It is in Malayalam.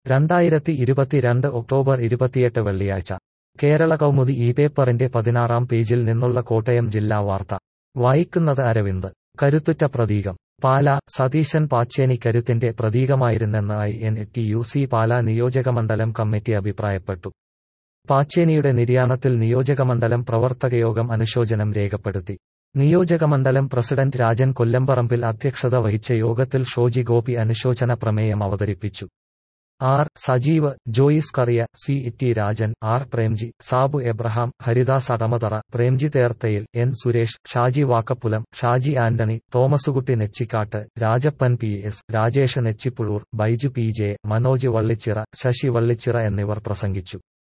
രണ്ടായിരത്തി ഇരുപത്തിരണ്ട് ഒക്ടോബർ ഇരുപത്തിയെട്ട് വെള്ളിയാഴ്ച കേരള കൗമുദി ഈ പേപ്പറിന്റെ പതിനാറാം പേജിൽ നിന്നുള്ള കോട്ടയം ജില്ലാ വാർത്ത വായിക്കുന്നത് അരവിന്ദ് കരുത്തുറ്റ പ്രതീകം പാല സതീശൻ പാച്ചേനി കരുത്തിന്റെ പ്രതീകമായിരുന്നെന്ന് I N T U C Pala നിയോജകമണ്ഡലം കമ്മിറ്റി അഭിപ്രായപ്പെട്ടു പാച്ചേനിയുടെ നിര്യാണത്തിൽ നിയോജകമണ്ഡലം പ്രവർത്തകയോഗം അനുശോചനം രേഖപ്പെടുത്തി നിയോജകമണ്ഡലം പ്രസിഡന്റ് രാജൻ കൊല്ലംപറമ്പിൽ അധ്യക്ഷത വഹിച്ച യോഗത്തിൽ ഷോജി ഗോപി അനുശോചന പ്രമേയം അവതരിപ്പിച്ചു R Sajeev Joyce Kariya C T Rajan R Premji Sabu Abraham Haridas Adamathara Premji Therthayil N Suresh Shaji Vakkappulam Shaji Antony Thomaskutty Nechikkattu Rajappan P S Rajesh Nechippuzhoor Baiju P J Manoj Vallichira Sasi Vallichira എന്നിവർ പ്രസംഗിച്ചു